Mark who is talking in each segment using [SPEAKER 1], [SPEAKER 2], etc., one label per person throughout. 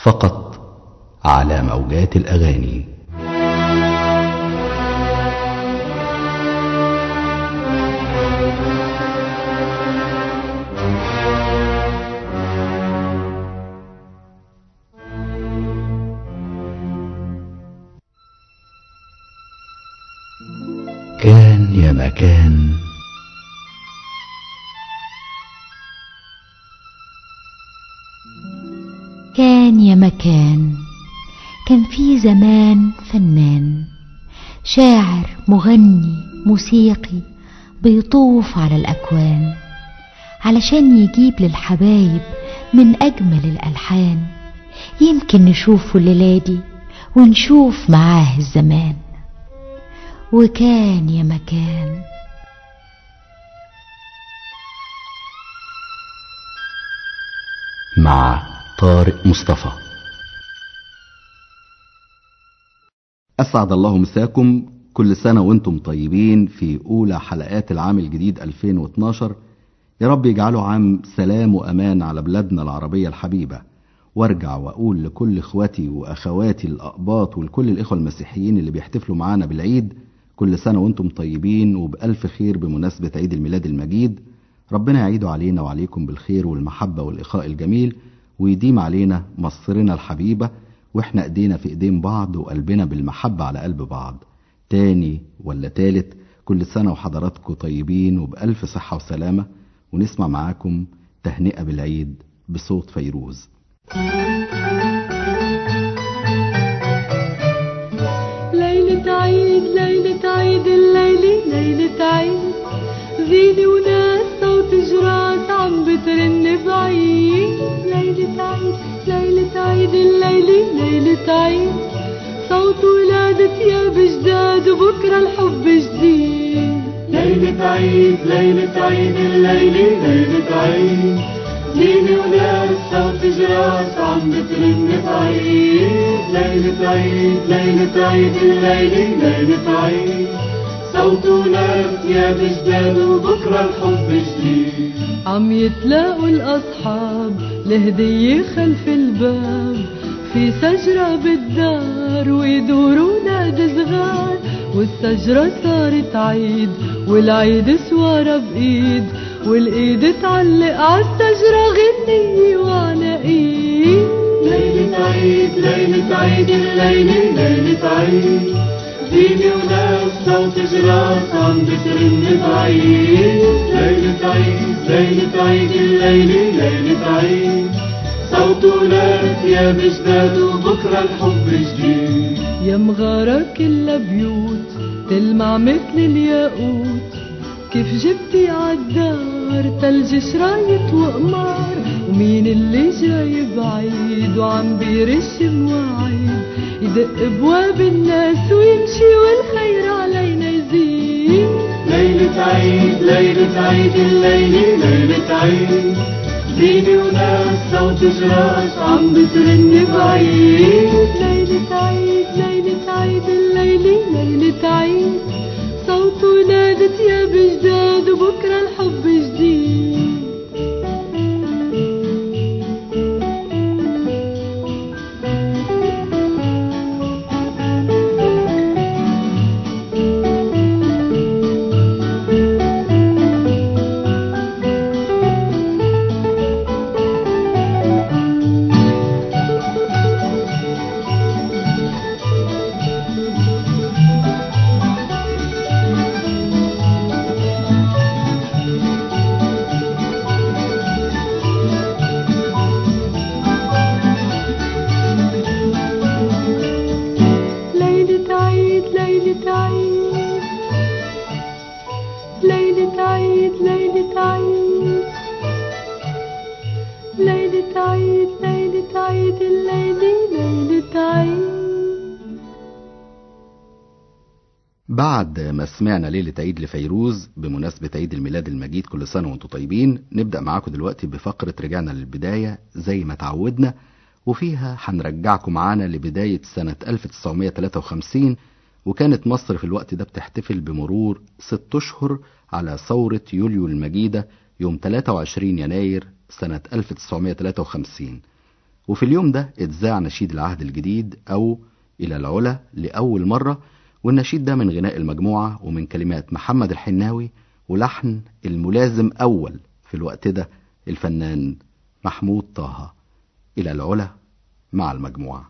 [SPEAKER 1] فقط على موجات الأغاني كان يا مكان
[SPEAKER 2] كان يا مكان كان في زمان فنان شاعر مغني موسيقي بيطوف على الأكوان علشان يجيب للحبايب من أجمل الألحان يمكن نشوفه الليلة دي ونشوف معاه الزمان وكان يا مكان
[SPEAKER 1] مع طارق مصطفى
[SPEAKER 3] أسعد الله مساكم كل سنة وانتم طيبين في أولى حلقات العام الجديد 2012 يا رب يجعله عام سلام وأمان على بلادنا العربية الحبيبة وارجع وأقول لكل إخواتي وأخواتي الأقباط ولكل الإخوة المسيحيين اللي بيحتفلوا معانا بالعيد كل سنة وانتم طيبين وبألف خير بمناسبة عيد الميلاد المجيد ربنا يعيده علينا وعليكم بالخير والمحبة والإخاء الجميل ويديم علينا مصرنا الحبيبة واحنا ايدينا في ايدين بعض وقلبنا بالمحبة على قلب بعض تاني ولا تالت كل سنة وحضراتكم طيبين وبألف صحة وسلامة ونسمع معاكم تهنئة بالعيد بصوت فيروز
[SPEAKER 4] ليلة عيد ليلة عيد الليلة ليلة عيد زينة وناس صوت جراس عم بترن بعيد ليلة عيد ليلة عيد الليلة ليلة عيد صوت ولادة ثياب جداد وبكرة الحب جديد
[SPEAKER 5] ليلة عيد ليلة عيد الليلة ليلة عيد زينة وناس صوت جراس عم بترن بعيد ليلة عيد ليلة عيد الليلة ليلة عيد صوت وناس يا بجداد وبكرة الحب جديد
[SPEAKER 4] عم يتلاقوا الأصحاب لهدية خلف الباب في شجرة بالدار ويدوروا نادي صغار والشجرة صارت عيد والعيد سوارة بإيد والإيد تعلق عالشجرة غنية وعناقيد
[SPEAKER 5] ليلة عيد ليلة عيد الليلة ليلة عيد زينة وناس صوت جراس عم بترن بعيد ليلة عيد ليلة عيد الليلة ليلة عيد صوت وناس يا بجداد وبكرة الحب جديد
[SPEAKER 4] يا مغارة كلها بيوت تلمع مثل الياقوت كيف جبتي عالدار تلج شرايط وقمار ومين اللي جاي بعيد وعم بيرش مواعيد يدق بواب الناس ويمشي والخير علينا يزيد
[SPEAKER 5] ليلة عيد ليلة عيد الليلة ليلة عيد زينة وناس صوت جراس عم بترن بعيد
[SPEAKER 4] ليلة عيد ليلة عيد الليلة ليلة عيد صوت ولادة يا بجداد وبكرة الحب جديد ليلة عيد ليلة عيد ليلة عيد ليلة عيد ليلة عيد ليلة عيد الليلة ليلة عيد
[SPEAKER 3] بعد ما سمعنا ليلة عيد لفيروز بمناسبة عيد الميلاد المجيد كل سنة وانتم طيبين نبدأ معاكم دلوقتي بفقرة رجعنا للبداية زي ما تعودنا وفيها هنرجعكم معانا لبداية سنة 1953 وكانت مصر في الوقت ده بتحتفل بمرور ست أشهر على ثورة يوليو المجيدة يوم 23 يناير سنة 1953 وفي اليوم ده اتذاع نشيد العهد الجديد أو إلى العلا لأول مرة والنشيد ده من غناء المجموعة ومن كلمات محمد الحناوي ولحن الملازم أول في الوقت ده الفنان محمود طه إلى العلا مع المجموعة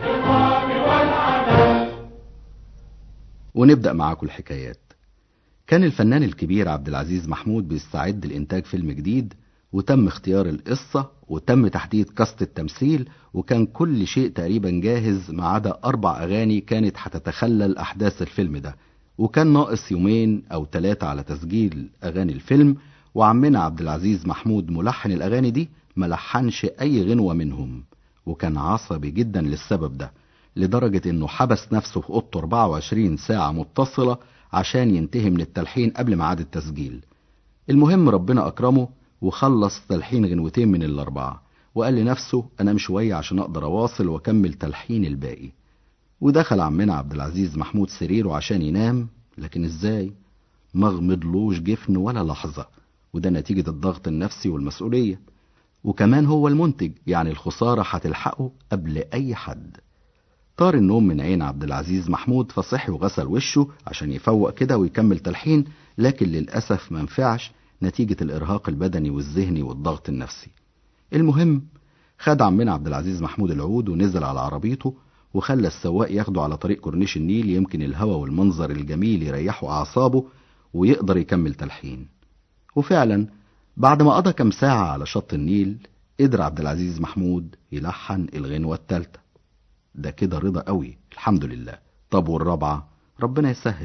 [SPEAKER 3] ونبدأ معاكم الحكايات كان الفنان الكبير عبد العزيز محمود بيستعد لإنتاج فيلم جديد وتم اختيار القصة وتم تحديد كاست التمثيل وكان كل شيء تقريبا جاهز ما عدا أربع أغاني كانت هتتخلل أحداث الفيلم ده وكان ناقص يومين أو ثلاثة على تسجيل أغاني الفيلم وعمنا عبد العزيز محمود ملحن الأغاني دي ملحنش أي غنوة منهم وكان عصبي جدا للسبب ده لدرجة انه حبس نفسه في اوضته 24 ساعة متصلة عشان ينتهي من التلحين قبل ميعاد التسجيل المهم ربنا اكرمه وخلص تلحين غنوتين من الاربعة وقال لنفسه انام شوية عشان اقدر اواصل واكمل تلحين الباقي ودخل عمنا عبد العزيز محمود سريره عشان ينام لكن ازاي مغمضلوش جفن ولا لحظة وده نتيجة الضغط النفسي والمسؤولية وكمان هو المنتج يعني الخسارة هتلحقه قبل أي حد طار النوم من عين عبد العزيز محمود فصحي وغسل وشه عشان يفوق كده ويكمل تلحين لكن للأسف منفعش نتيجة الإرهاق البدني والذهني والضغط النفسي المهم خد عمنا عبد العزيز محمود العود ونزل على عربيته وخلى السواق ياخده على طريق كورنيش النيل يمكن الهوا والمنظر الجميل يريحوا أعصابه ويقدر يكمل تلحين وفعلا بعد ما قضى كام ساعة على شط النيل قدر عبد العزيز محمود يلحن الغنوة التالتة ده كده رضا قوي الحمد لله طب والرابعة ربنا يسهل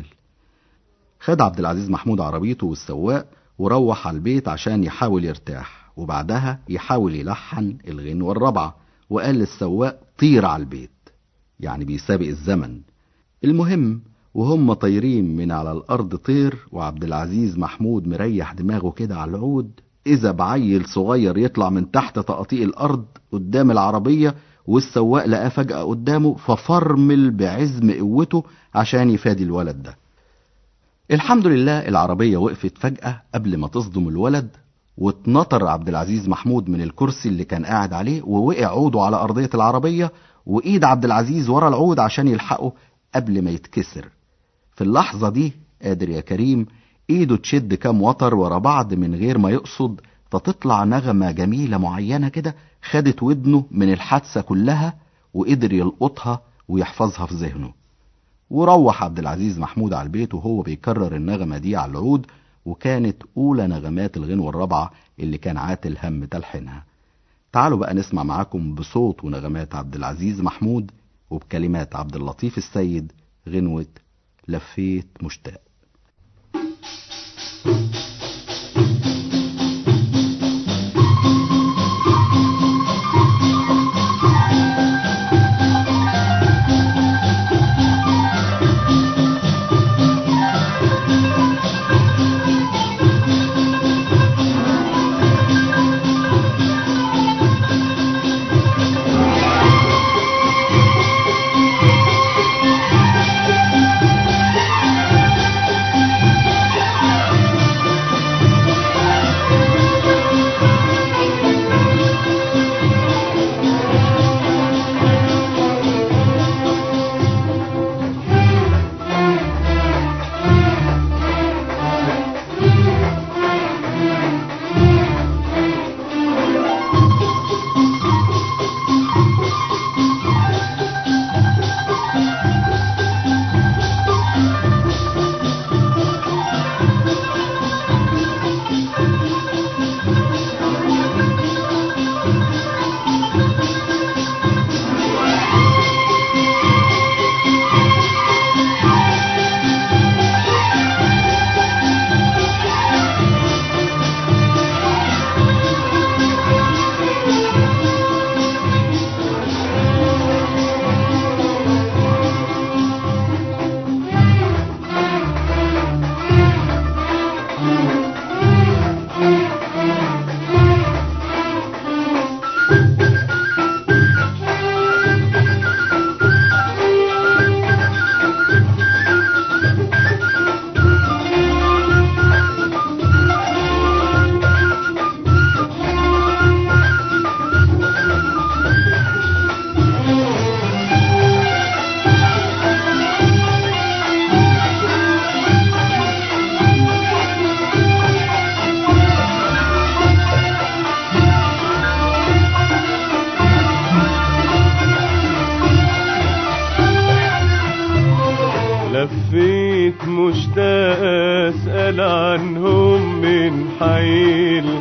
[SPEAKER 3] خد عبد العزيز محمود عربيته والسواق وروح على البيت عشان يحاول يرتاح وبعدها يحاول يلحن الغنوة الرابعة وقال للسواق طير على البيت يعني بيسابق الزمن المهم وهم طايرين من على الأرض طير وعبد العزيز محمود مريح دماغه كده على العود إذا بعيل صغير يطلع من تحت تقاطيع الأرض قدام العربية والسواق لقاه فجأة قدامه ففرمل بعزم قوته عشان يفادي الولد ده الحمد لله العربية وقفت فجأة قبل ما تصدم الولد واتنطر عبد العزيز محمود من الكرسي اللي كان قاعد عليه ووقع عوده على أرضية العربية وإيد عبد العزيز ورا العود عشان يلحقه قبل ما يتكسر في اللحظة دي قادر يا كريم ايده تشد كام وتر ورا بعض من غير ما يقصد فتطلع نغمة جميلة معينة كده خدت ودنه من الحادثة كلها وقدر يلقطها ويحفظها في ذهنه وروح عبد العزيز محمود على البيت وهو بيكرر النغمة دي على العود وكانت أولى نغمات الغنوة الرابعة اللي كان عاتل هم تلحينها تعالوا بقى نسمع معاكم بصوت ونغمات عبد العزيز محمود وبكلمات عبد اللطيف السيد غنوة لفيت مشتاق
[SPEAKER 5] لفيت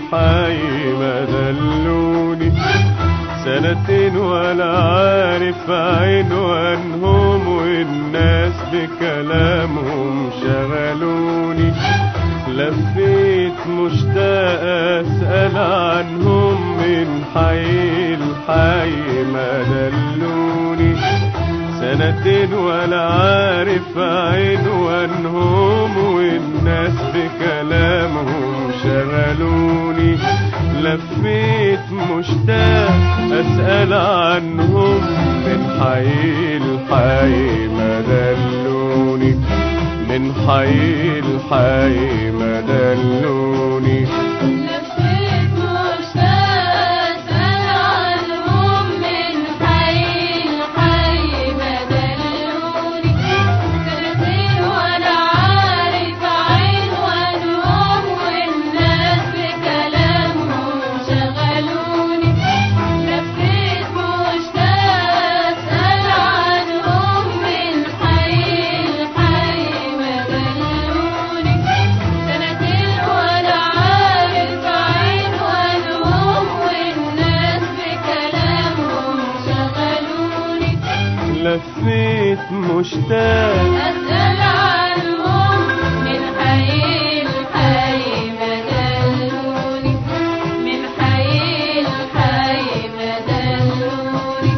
[SPEAKER 5] الحي ما دلوني سنتين ولا عارف عنوانهم والناس بكلامهم شغلوني لفيت مشتاق اسأل عنهم من حي الحي ما دلوني سنتين ولا عارف عنوانهم والناس بكلامهم شغلوني لفيت مشتاق اسأل عنهم من حي الحي ما دلوني من حي الحي ما دلوني
[SPEAKER 4] لفيت مشتاق أسأل عنهم من حي الحي ما دلوني سنتين وأنا عارف عنوانهم والناس بكلامهم شغلوني لفيت مشتاق أسأل عنهم من حي الحي ما دلوني سنتين وأنا عارف عنوانهم والناس بكلامهم شغلوني
[SPEAKER 5] لفيت مشتاق
[SPEAKER 4] أسأل عنهم من حي الحي ما دلوني من حي الحي ما دلوني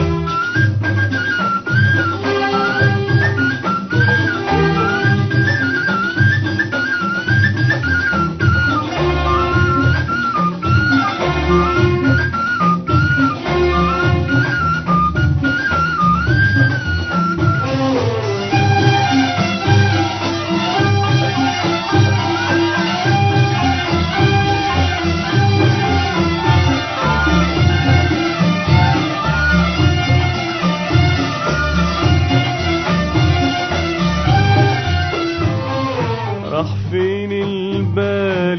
[SPEAKER 5] راح فين البال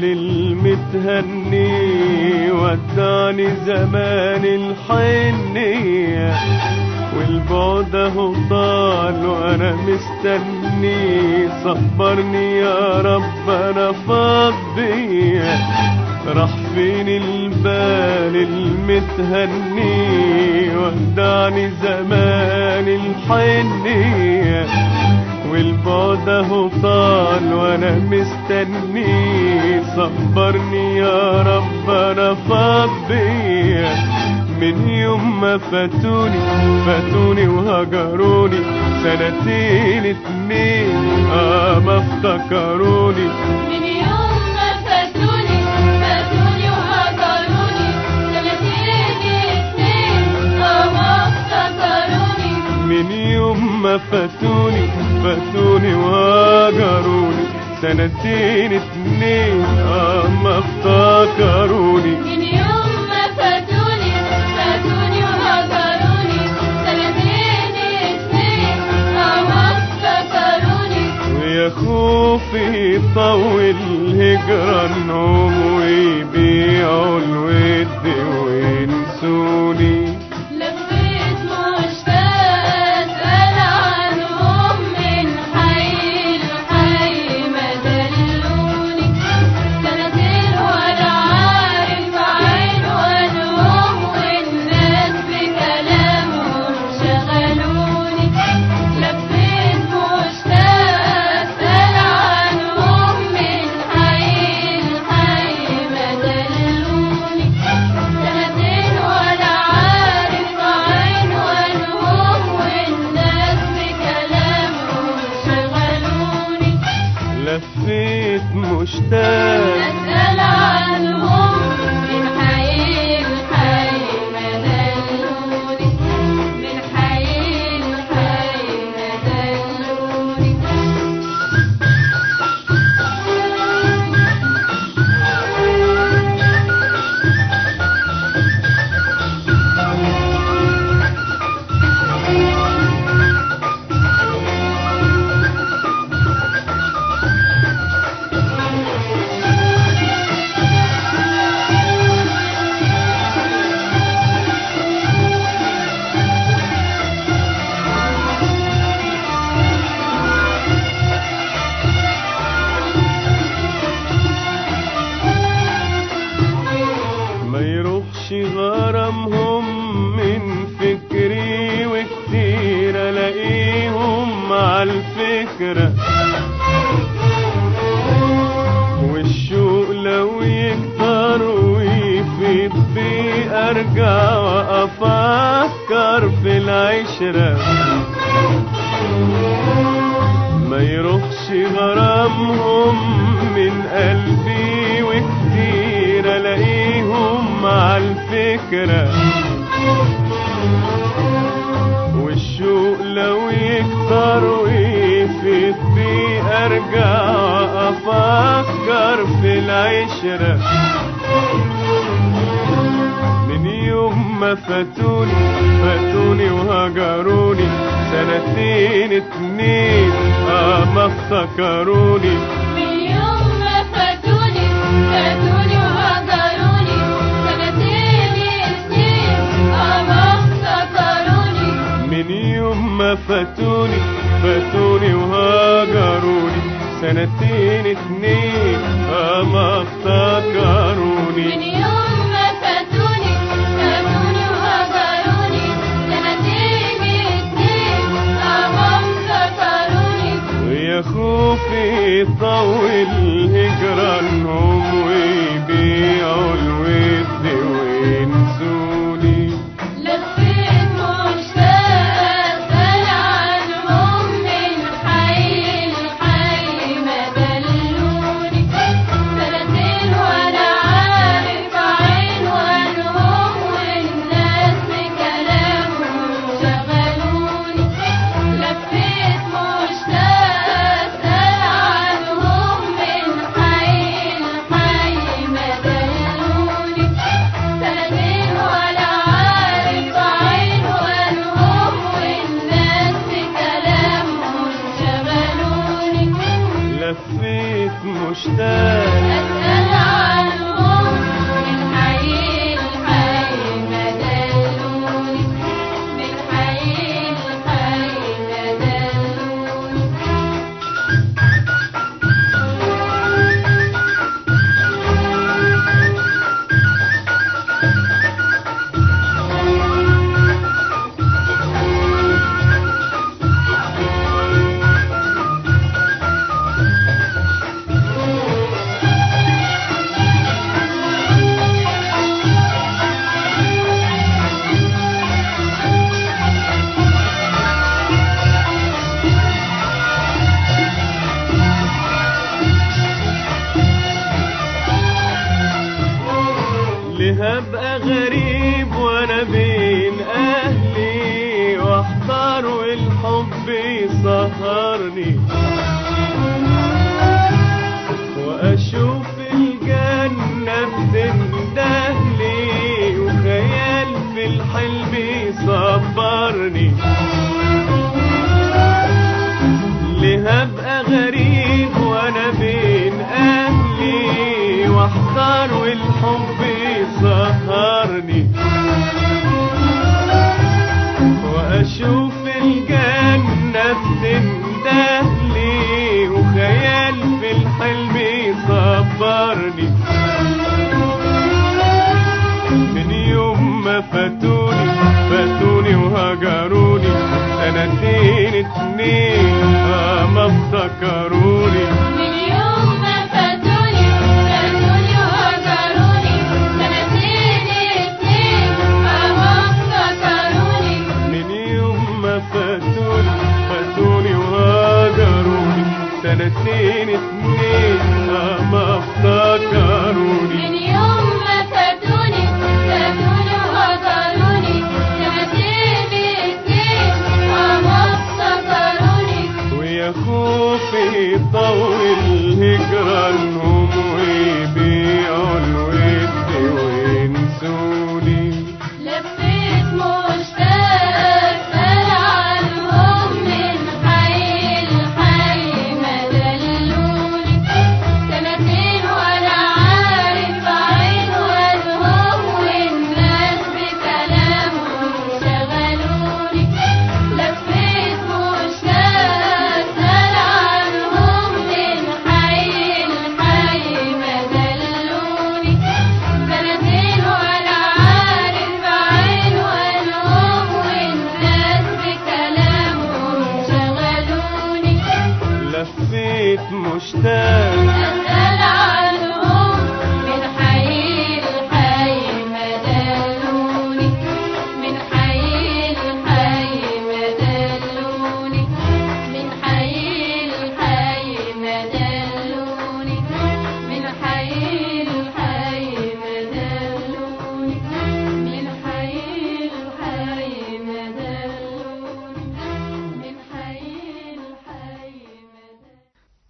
[SPEAKER 5] المتهني ودعني زمان الحنية والبعد اهو طال وانا مستني صبرني يا رب انا فاضية راح فين البال المتهني ودعني زمان الحنية والبعد اهو طال وانا مستني صبرني يا رب انا فاضية من يوم ما فاتوني فاتوني وهجروني سنتين اتنين اه ما افتكروني
[SPEAKER 4] من يوم ما فاتوني فاتوني وهجروني سنتين اتنين اه ما افتكروني
[SPEAKER 5] من يوم ما فاتوني فاتوني وهجروني سنتين اتنين اه ما افتكروني
[SPEAKER 4] من يوم ما فاتوني فاتوني وهجروني سنتين اتنين اه ما افتكروني
[SPEAKER 5] ويا خوفي يطول هجرانهم ويبيعوا الود وينسوني
[SPEAKER 4] لفيت مشتاق أسأل عنهم من حي الحي ما دلوني سنتين وأنا عارف عنوانهم والناس بكلامهم شغلوني لفيت مشتاق أسأل عنهم من حي الحي ما دلوني سنتين وأنا عارف عنوانهم والناس بكلامهم شغلوني
[SPEAKER 5] لفيت مشتاق
[SPEAKER 4] أسأل عنهم من حي الحي ما دلوني من حي الحي ما دلوني
[SPEAKER 5] ارجع وافكر في العشرة ما يروحش غرامهم من قلبي وكتير الاقيهم مع الفكره والشوق لو يكتر ويفيد بي ارجع افكر في العشرة من يوم ما فاتوني فاتوني وهجروني سنتين اتنين اه ما افتكروني
[SPEAKER 4] من يوم ما فاتوني فاتوني وهجروني سنتين سنين أما افتكروني
[SPEAKER 5] من يوم ما فاتوني فاتوني وهجروني سنتين اتنين اه ما افتكروني
[SPEAKER 4] من يوم ما فاتوني فاتوني وهجروني سنتين اتنين أما افتكروني
[SPEAKER 5] ويا خوفي يطول هجرانهم ويبيعوا الود وينسوني
[SPEAKER 4] لفيت مشتاق أسأل عنهم من حي لحي ما دلوني سنتين وأنا عارف عنوانهم والناس بكلامهم شغلوني لفيت مشتاق أسأل عنهم من حي لحي ما دلوني سنتين ولا عارف عنوانهم والناس بكلامهم شغلوني
[SPEAKER 5] لفيت مشتاق
[SPEAKER 4] أسأل عنهم من حي لحي ما دلوني من حي لحي ما دلوني
[SPEAKER 5] ليه ابقى غريب وانا بين اهلي واحضر والحب يسهرني واشوف الجنة بتندهلي وخيال في الحلم يصبرني ليه ابقى غريب وانا بين اهلي واحضر والحب يسهرني واشوف الجنة بتندهلي وخيال في الحلم يصبرني من يوم ما فاتوني فاتوني وهجروني سنتين اتنين آه ما افتكروني
[SPEAKER 4] من يوم ما فاتوني فاتوني وهجروني سنتين اتنين أما افتكروني
[SPEAKER 5] من يوم ما فاتوني فاتوني وهجروني سنتين اتنين آه ما افتكروني
[SPEAKER 4] من يوم ما فاتوني فاتوني وهجروني سنتين اتنين أما افتكروني
[SPEAKER 5] ويا خوفي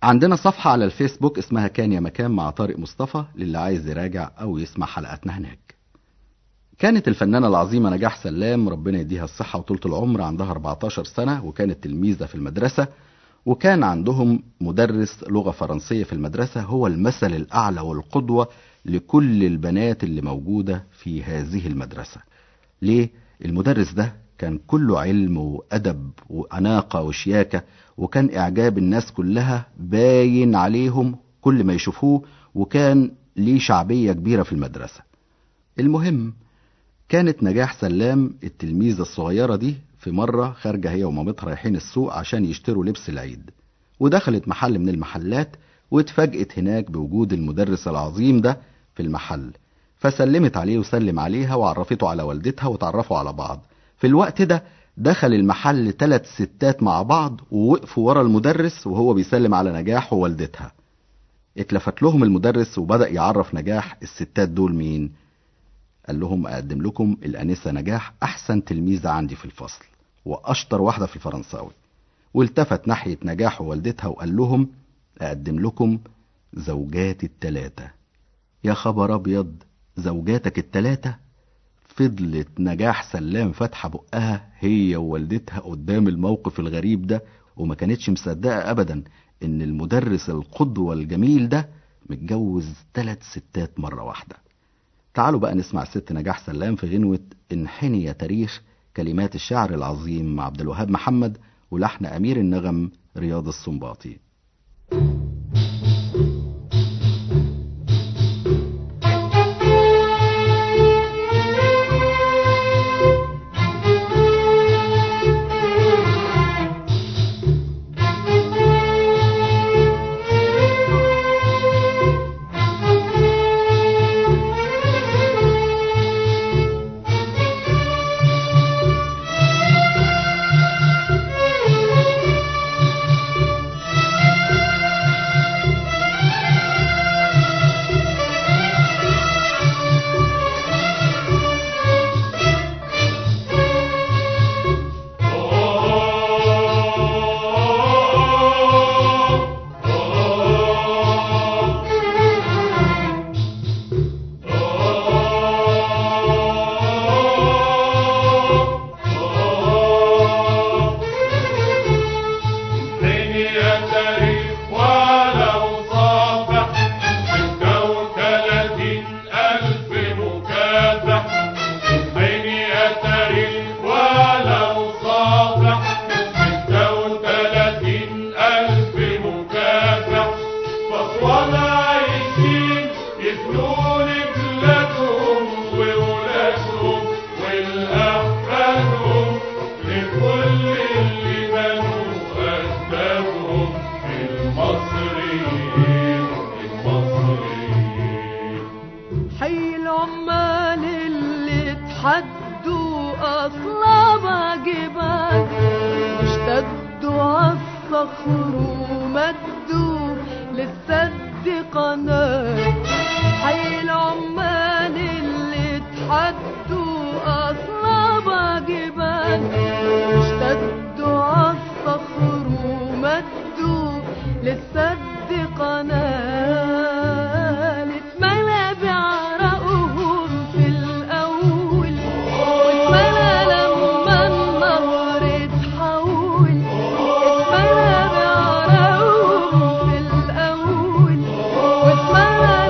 [SPEAKER 3] عندنا صفحة على الفيسبوك اسمها كان يا مكان مع طارق مصطفى للي عايز يراجع أو يسمع حلقاتنا هناك كانت الفنانة العظيمة نجاح سلام ربنا يديها الصحة وطولة العمر عندها 14 سنة وكانت تلميذة في المدرسة وكان عندهم مدرس لغة فرنسية في المدرسة هو المثل الأعلى والقدوة لكل البنات اللي موجودة في هذه المدرسة ليه؟ المدرس ده كان كله علم وأدب وأناقة وشياكة وكان إعجاب الناس كلها باين عليهم كل ما يشوفوه وكان ليه شعبية كبيرة في المدرسة المهم كانت نجاح سلام التلميذة الصغيرة دي في مرة خارجة هي ومامتها رايحين السوق عشان يشتروا لبس العيد ودخلت محل من المحلات واتفاجئت هناك بوجود المدرس العظيم ده في المحل فسلمت عليه وسلم عليها وعرفته على والدتها وتعرفوا على بعض في الوقت ده دخل المحل ثلاث ستات مع بعض ووقفوا ورا المدرس وهو بيسلم على نجاح ووالدتها اتلفت لهم المدرس وبدأ يعرف نجاح الستات دول مين قال لهم أقدم لكم الأنسة نجاح أحسن تلميذة عندي في الفصل وأشطر واحدة في الفرنساوي والتفت ناحية نجاح ووالدتها وقال لهم أقدم لكم زوجاتي التلاتة يا خبر أبيض زوجاتك التلاتة فضلت نجاح سلام فاتحة بقها هي ووالدتها قدام الموقف الغريب ده وما كانتش مصدقة أبدا إن المدرس القدوة الجميل ده متجوز تلات ستات مرة واحدة تعالوا بقى نسمع ست نجاح سلام في غنوة انحني يا تاريخ كلمات الشاعر العظيم عبد الوهاب محمد ولحن أمير النغم رياض السنباطي
[SPEAKER 5] حين يترك ولو صافح الجو ثلاثين ألف مكافح حين يترك ولو صافح الجو ثلاثين ألف مكافح فأطول عايشين يبنون بلادهم وولادهم والأحفادهم لكل اللي بنوا أسبابهم المصريين المصريين
[SPEAKER 4] حي العمال اللي اتحدوا أصلاب جبال اشتدوا عالصخر ومدوا للسد قناة حي العمال اللي اتحدوا أصلاب جبال اشتدوا عالصخر ومدوا للسد قناة اتملى بعرقهم في الأول واتملى لما النهر اتحول اتملى بعرقهم في الأول واتملى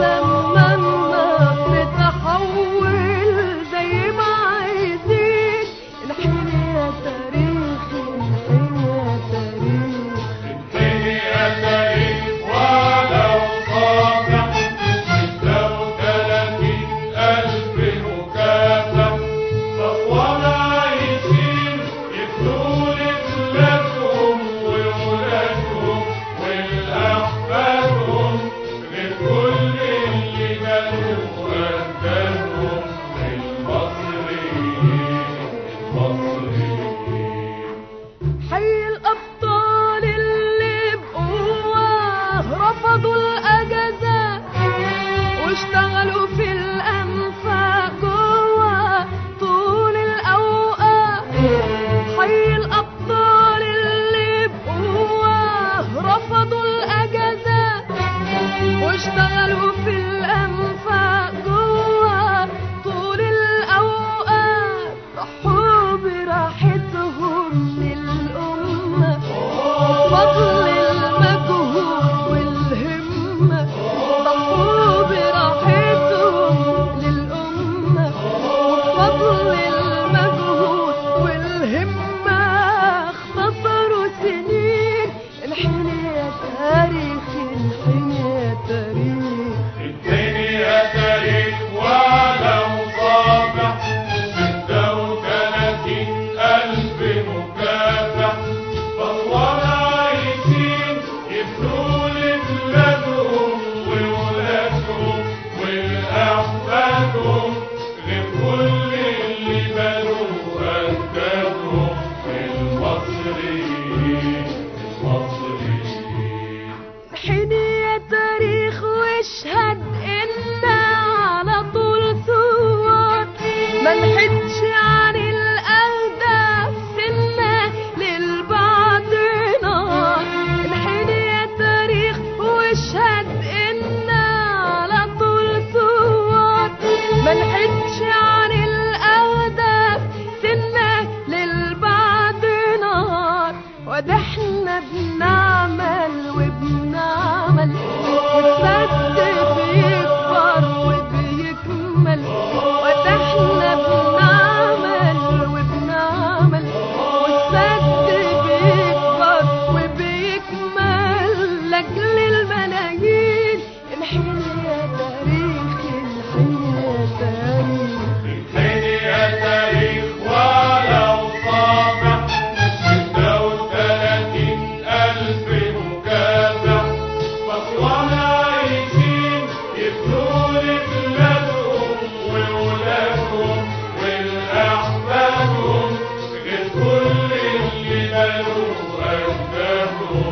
[SPEAKER 4] ما نحدش عن الأهداف سنة للبعضنا انحني يا تاريخ واشهد إنا على طول ثوار ما نحدش عن الأهداف سنة للبعضنا وده احنا بنعمل وبنعمل والسد بيكبر وبيكمل وده احنا بنعمل وبنعمل والسد بيكبر وبيكمل لاجل الملايين انحني يا تاريخ انحني يا تاريخ
[SPEAKER 5] انحني يا تاريخ ولو صافح ستة وثلاثين ألف مكافح فأسوانا عايشين يبنوا لبلادهم وولادهم والأحفادهم غير كل اللي بنوا أجدادهم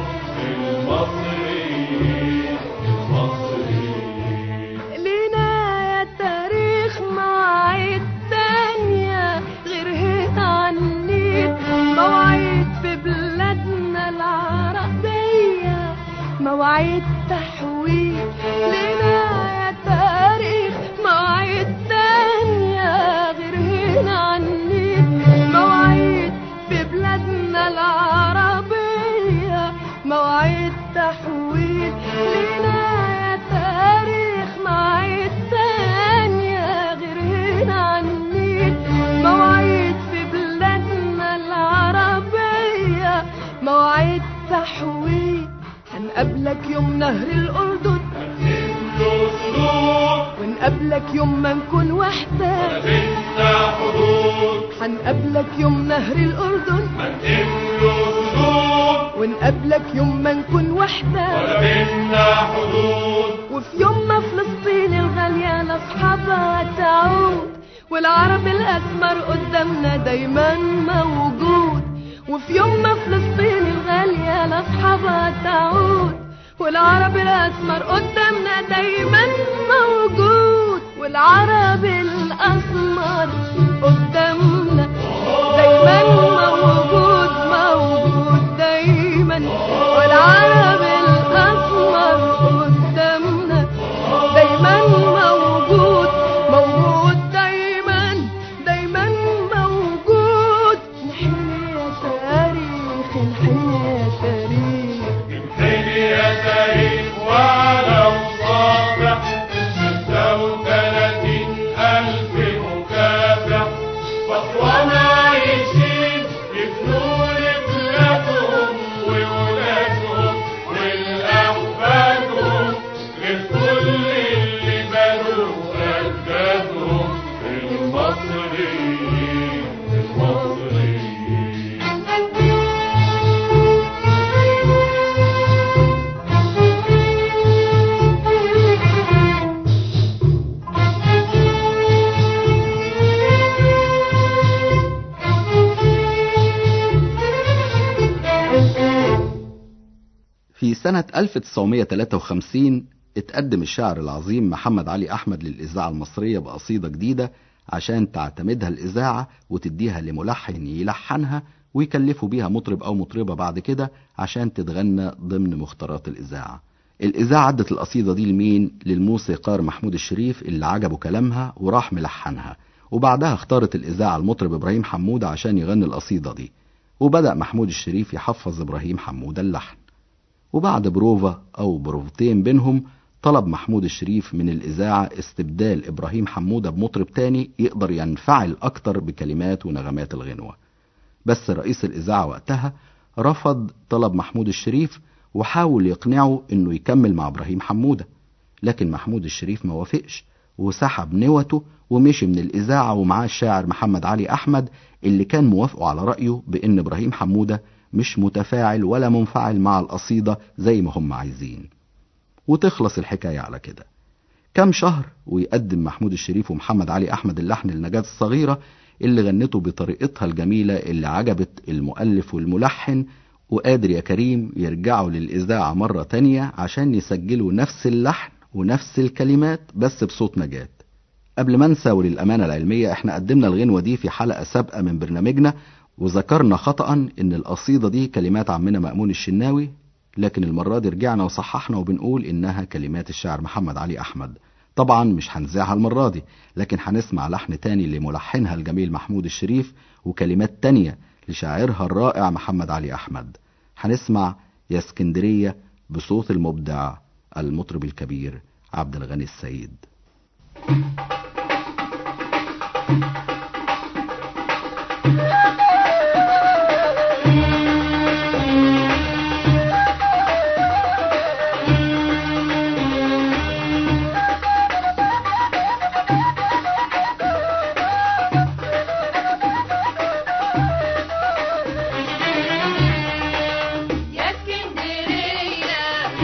[SPEAKER 5] المصريين المصريين
[SPEAKER 4] لينا يا تاريخ مواعيد تانية غير هيت عنيت مواعيد في بلادنا العربية مواعيد تحويل لينا يا تاريخ مواعيد تانية غير هنا عنيت مواعيد في بلادنا العربية مواعيد تحويل لينا يا تاريخ مواعيد تانية غير هنا عنيت مواعيد في بلادنا العربية مواعيد تحويل هنقابلك يوم نهر الأردن
[SPEAKER 5] له سلوك
[SPEAKER 4] ونقابلك يوم ما نكون وحدة
[SPEAKER 5] بينا حدود
[SPEAKER 4] هنقابلك يوم نهر الأردن
[SPEAKER 5] له سلوك
[SPEAKER 4] ونقابلك يوم ما نكون وحدة
[SPEAKER 5] ولا بينا حدود
[SPEAKER 4] وفي يوم ما فلسطين الغالية لأصحابها تعود والعرب الأسمر قدامنا دايما موجود وفي يوم ما فلسطين الغالية لأصحابها تعود والعرب الأسمر قدامنا دايما موجود والعرب الأسمر قدامنا دايما موجود موجود دايما والعرب الأسمر قدامنا دايما موجود موجود دايما دايما موجود نحن يا تاريخ نحن يا تاريخ
[SPEAKER 5] انحني يا تاريخ ولو صافح ستة وثلاثين ألف مكافح فأخوانا عايشين يبنوا لبلادهم وولادهم والأحفادهم غير كل اللي بنوا أجدادهم المصريين المصريين
[SPEAKER 3] في سنة 1953 اتقدم الشاعر العظيم محمد علي أحمد للإذاعة المصرية بقصيدة جديدة عشان تعتمدها الإذاعة وتديها لملحن يلحنها ويكلفوا بيها مطرب أو مطربة بعد كده عشان تتغنى ضمن مختارات الإذاعة الإذاعة عدت القصيدة دي لمين؟ للموسيقار محمود الشريف اللي عجبه كلامها وراح ملحنها وبعدها اختارت الإذاعة المطرب إبراهيم حمودة عشان يغني القصيدة دي وبدأ محمود الشريف يحفظ إبراهيم حمودة اللحن وبعد بروفا أو بروفتين بينهم طلب محمود الشريف من الإذاعة استبدال إبراهيم حمودة بمطرب تاني يقدر ينفعل أكتر بكلمات ونغمات الغنوة بس رئيس الإذاعة وقتها رفض طلب محمود الشريف وحاول يقنعه إنه يكمل مع إبراهيم حمودة لكن محمود الشريف ما وافقش وسحب نوته ومشي من الإذاعة ومعاه الشاعر محمد علي أحمد اللي كان موافقه على رأيه بإن إبراهيم حمودة مش متفاعل ولا منفعل مع القصيدة زي ما هم عايزين وتخلص الحكاية على كده كم شهر ويقدم محمود الشريف ومحمد علي أحمد اللحن لنجاة الصغيرة اللي غنته بطريقتها الجميلة اللي عجبت المؤلف والملحن وقادر يا كريم يرجعوا للإذاعة مرة تانية عشان يسجلوا نفس اللحن ونفس الكلمات بس بصوت نجاة قبل ما انسى وللأمانة العلمية احنا قدمنا الغنوة دي في حلقة سابقة من برنامجنا وذكرنا خطأ ان القصيدة دي كلمات عمنا مأمون الشناوي لكن المرة دي رجعنا وصححنا وبنقول انها كلمات الشاعر محمد علي احمد طبعا مش هنذاعها المرة دي لكن هنسمع لحن تاني لملحنها الجميل محمود الشريف وكلمات تانية لشاعرها الرائع محمد علي احمد هنسمع يا اسكندرية بصوت المبدع المطرب الكبير عبد الغني السيد
[SPEAKER 4] يا اسكندرية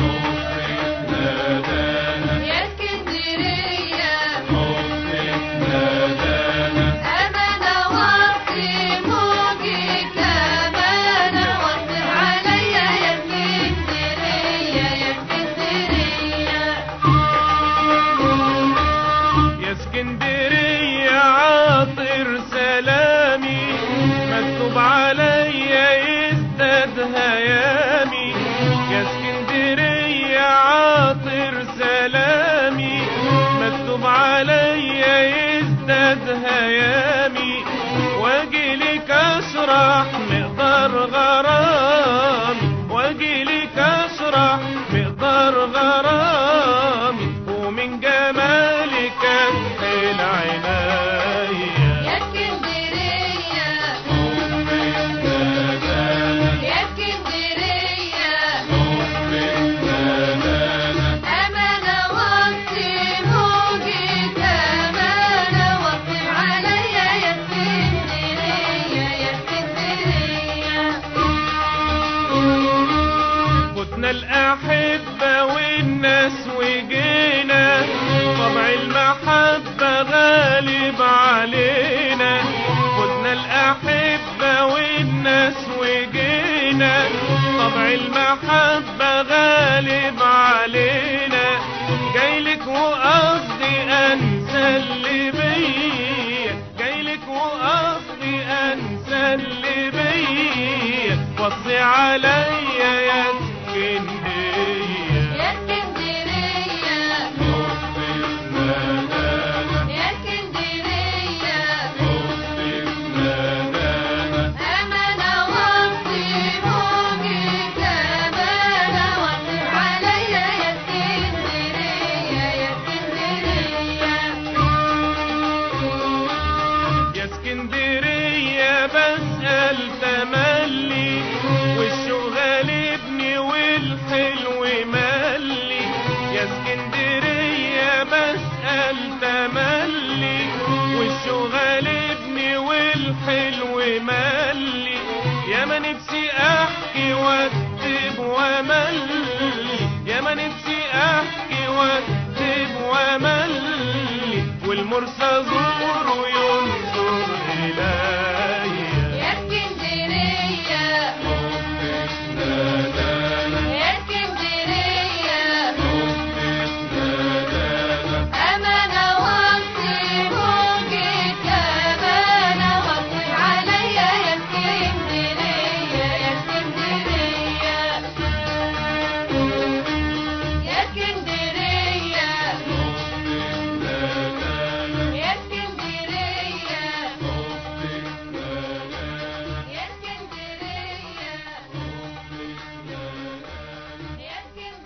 [SPEAKER 4] يا اسكندرية أمانة وطي موجي كمانة وطي عليا يا اسكندرية يا اسكندرية
[SPEAKER 5] يا اسكندرية عاطر سلامي مكتوب عليا يزداد هيامي يا اسكندرية عاطر سلامي مكتوب عليا يزداد هيامي واجي لك اشرح مقدار غرامي واجي لك اشرح مقدار غرامي ومن جمالك اكحل عنايا
[SPEAKER 4] يا اسكندرية يا اسكندرية أمانة وطي موجي كمانة وطي عليا يا اسكندرية يا اسكندرية
[SPEAKER 5] فتنا الأحبة والناس وجينا طبع المحبة غالب علينا فتنا الأحبة والناس وجينا طبع المحبة غالب علينا جايلك وقصدي أنسى اللي بيا جايلك وقصدي أنسى اللي بيا وصي عليا يا اسكندرية
[SPEAKER 4] يا اسكندرية يا اسكندرية أمانة وطي موجي كمانة وطي عليا يا اسكندرية يا اسكندرية
[SPEAKER 5] يا اسكندرية بسأل تملي والشوق غالبني والحلو ملي يا اسكندرية بسأل تملي والشوق غالبني والحلو ملي يا ما نفسي احكي واكتب واملي يا ما نفسي احكي واكتب واملي والمرسى زور وينظر اليا
[SPEAKER 4] يا اسكندرية يا اسكندرية أمانة وطي موجي كمانة وطي عليا يا اسكندرية يا اسكندرية يا اسكندرية يا اسكندرية يا اسكندرية يا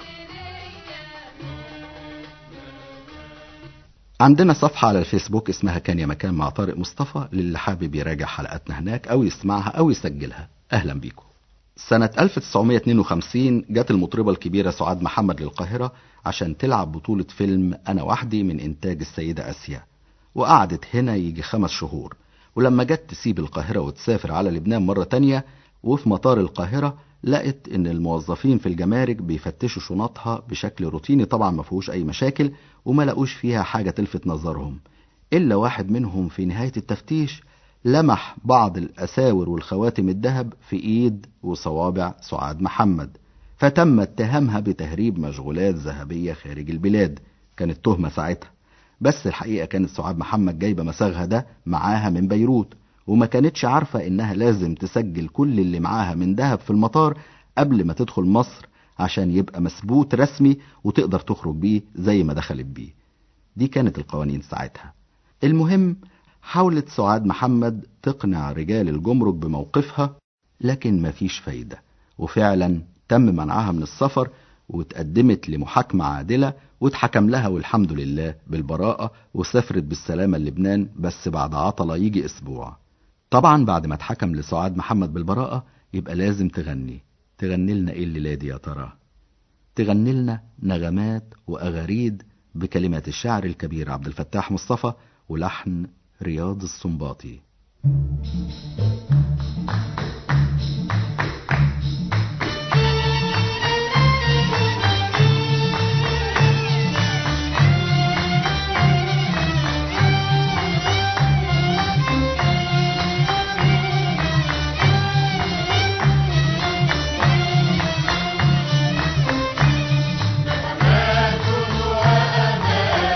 [SPEAKER 4] اسكندرية
[SPEAKER 3] عندنا صفحة على الفيسبوك اسمها كان يا مكان مع طارق مصطفى للي حابب يراجع حلقاتنا هناك أو يسمعها أو يسجلها أهلا بيكم سنة 1952 جت المطربة الكبيرة سعاد محمد للقاهرة عشان تلعب بطولة فيلم أنا وحدي من إنتاج السيدة آسيا وقعدت هنا يجي خمس شهور ولما جت تسيب القاهرة وتسافر على لبنان مرة تانية وفي مطار القاهرة لقت ان الموظفين في الجمارك بيفتشوا شنطها بشكل روتيني طبعا ما فيهوش اي مشاكل وما لقوش فيها حاجة تلفت نظرهم الا واحد منهم في نهاية التفتيش لمح بعض الاساور والخواتم الذهب في ايد وصوابع سعاد محمد فتم اتهامها بتهريب مشغولات ذهبية خارج البلاد كانت تهمة ساعتها بس الحقيقة كانت سعاد محمد جايبة مساغها ده معاها من بيروت وما كانتش عارفة إنها لازم تسجل كل اللي معاها من دهب في المطار قبل ما تدخل مصر عشان يبقى مثبوت رسمي وتقدر تخرج بيه زي ما دخلت بيه دي كانت القوانين ساعتها المهم حاولت سعاد محمد تقنع رجال الجمرك بموقفها لكن مفيش فايدة وفعلا تم منعها من السفر واتقدمت لمحاكمة عادلة واتحكم لها والحمد لله بالبراءة وسافرت بالسلامة لبنان بس بعد عطلة يجي أسبوع طبعا بعد ما اتحكم لسعاد محمد بالبراءة يبقى لازم تغني تغني لنا ايه الليلة دي يا ترى تغني لنا نغمات وأغاريد بكلمات الشاعر الكبير عبد الفتاح مصطفى ولحن رياض السنباطي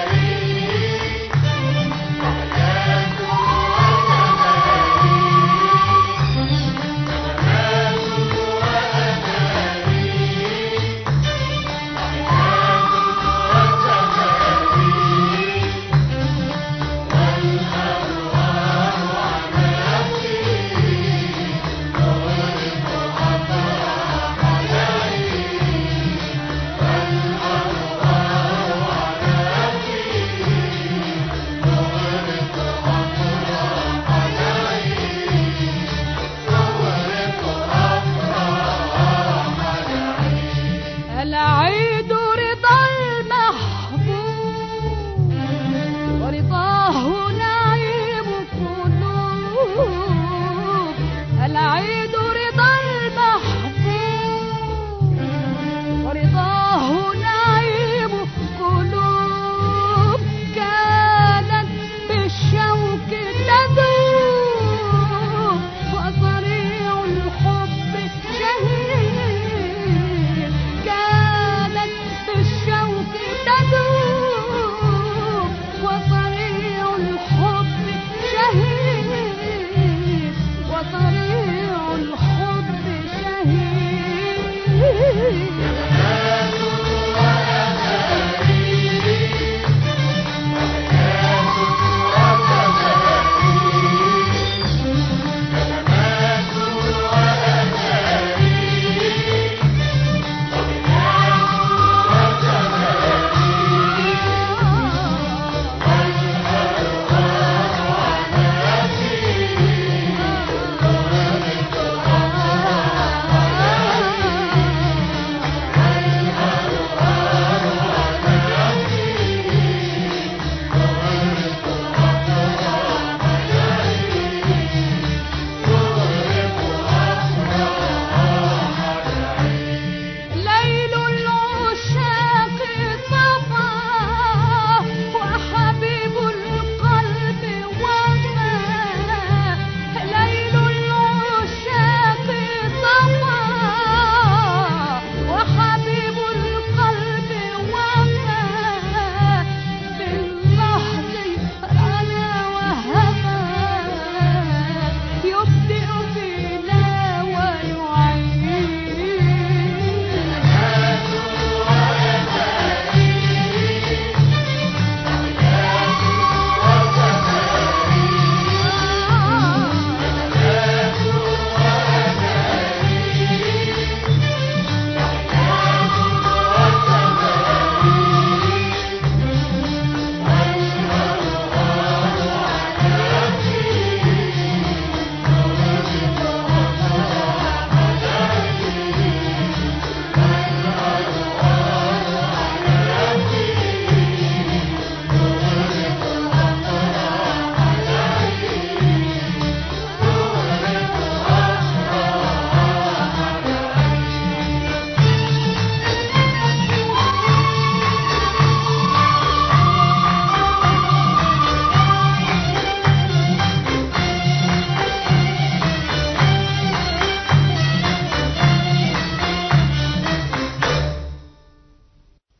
[SPEAKER 5] Thank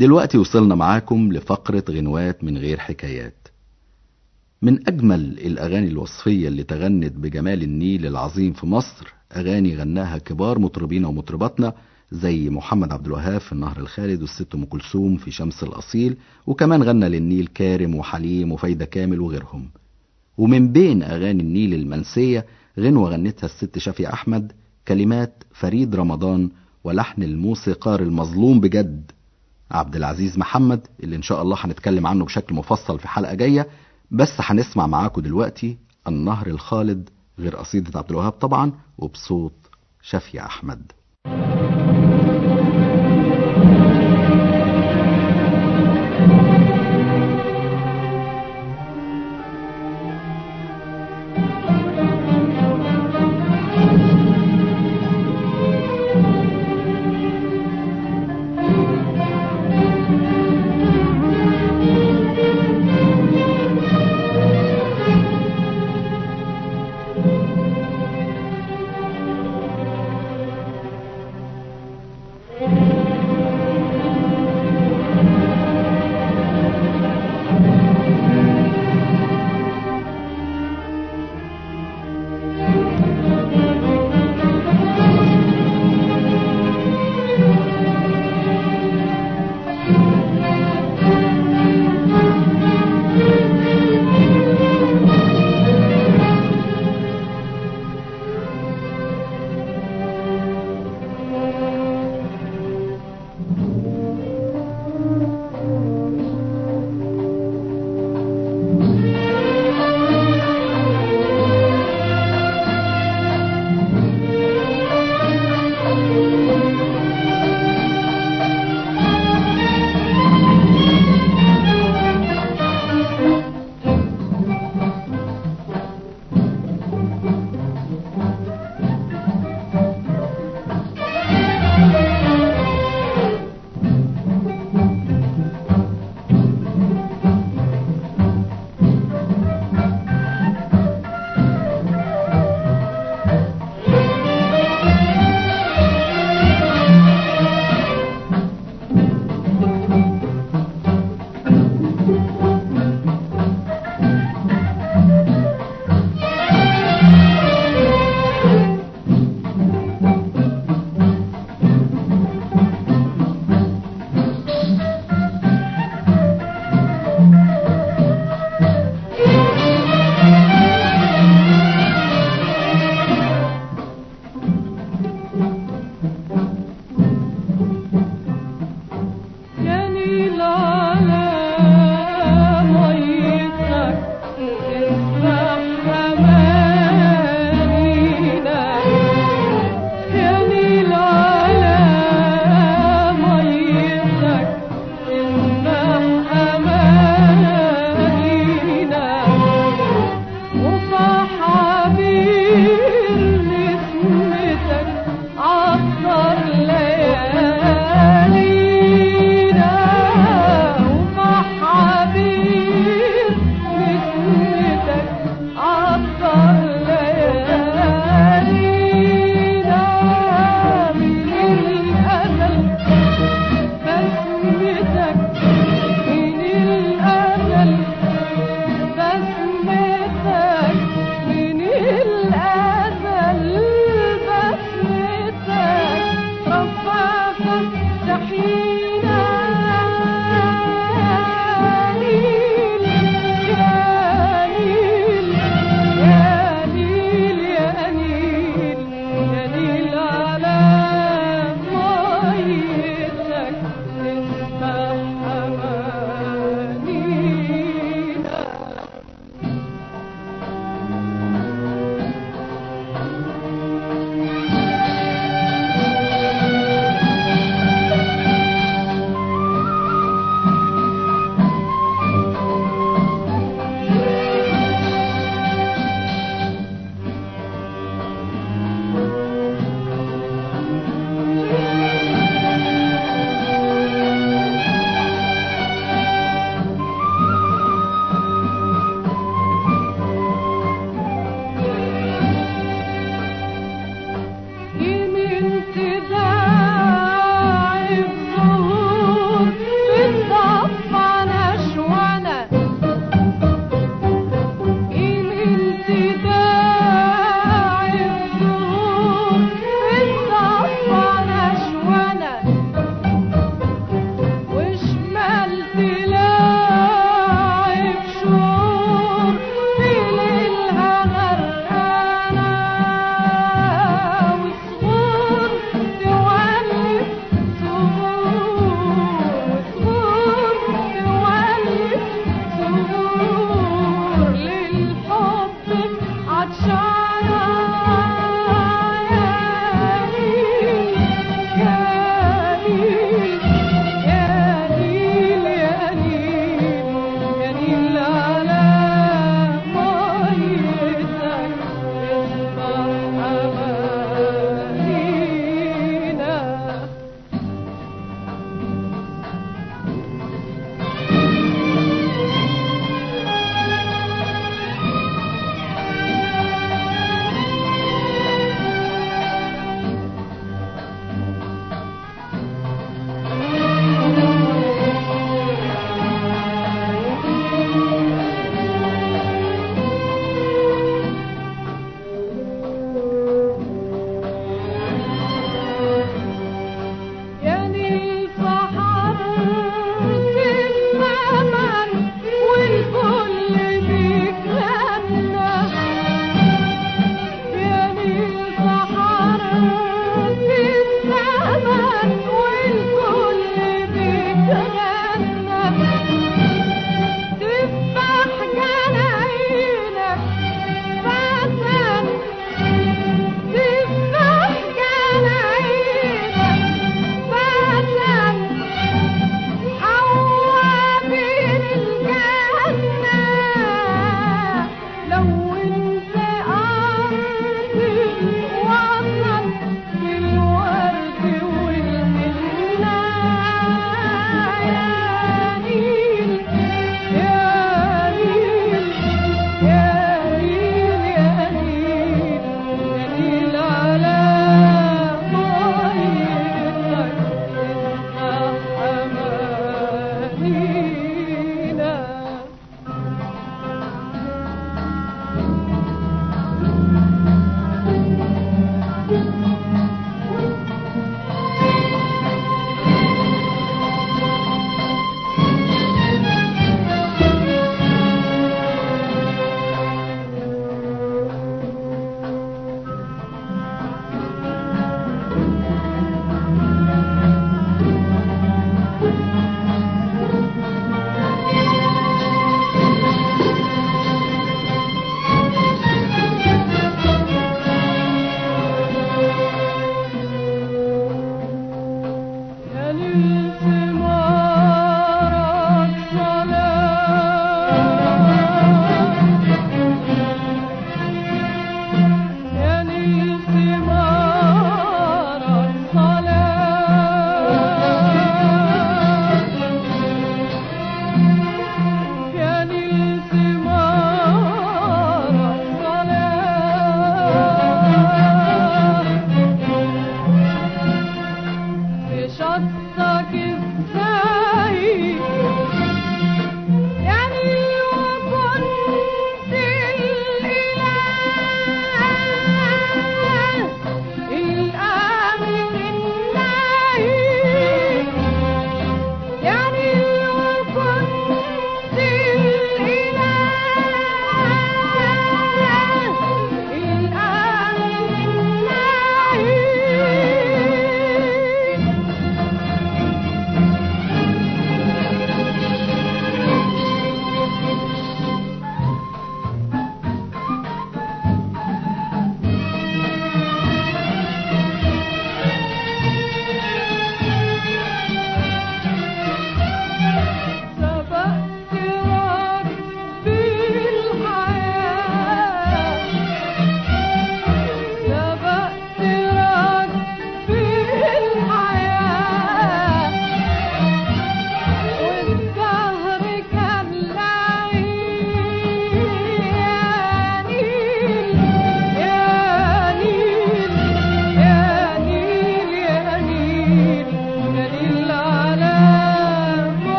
[SPEAKER 3] دلوقتي وصلنا معاكم لفقرة غنوات من غير حكايات من أجمل الأغاني الوصفية اللي تغنت بجمال النيل العظيم في مصر أغاني غناها كبار مطربين ومطرباتنا زي محمد عبد الوهاب في النهر الخالد والست أم كلثوم في شمس الأصيل وكمان غنى للنيل كارم وحليم وفايدة كامل وغيرهم ومن بين أغاني النيل المنسية غنوة غنتها الست شافي أحمد كلمات فريد رمضان ولحن الموسيقار المظلوم بجد عبد العزيز محمد اللي إن شاء الله هنتكلم عنه بشكل مفصل في حلقة جاية بس هنسمع معاكم دلوقتي النهر الخالد غير قصيدة عبد الوهاب طبعا وبصوت شافي أحمد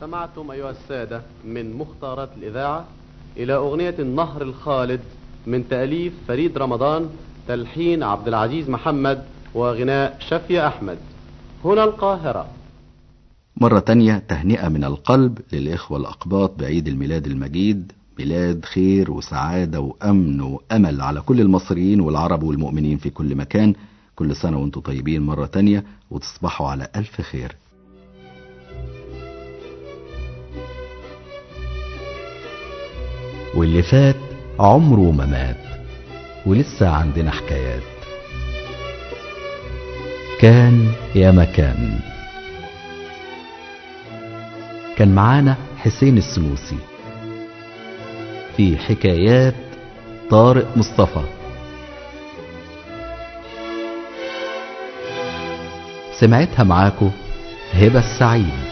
[SPEAKER 6] استمعتم أيها السادة من مختارات الإذاعة إلى أغنية النهر الخالد من تأليف فريد رمضان تلحين عبد العزيز محمد وغناء شفية أحمد هنا القاهرة
[SPEAKER 3] مرة تانية تهنئة من القلب للإخوة الأقباط بعيد الميلاد المجيد ميلاد خير وسعادة وأمن وأمل على كل المصريين والعرب والمؤمنين في كل مكان كل سنة وانتم طيبين مرة تانية وتصبحوا على ألف خير
[SPEAKER 1] واللي فات عمره ما مات ولسه عندنا حكايات كان يا مكان كان معانا حسين السنوسي في حكايات طارق مصطفى سمعتها معاكو هبة السعيد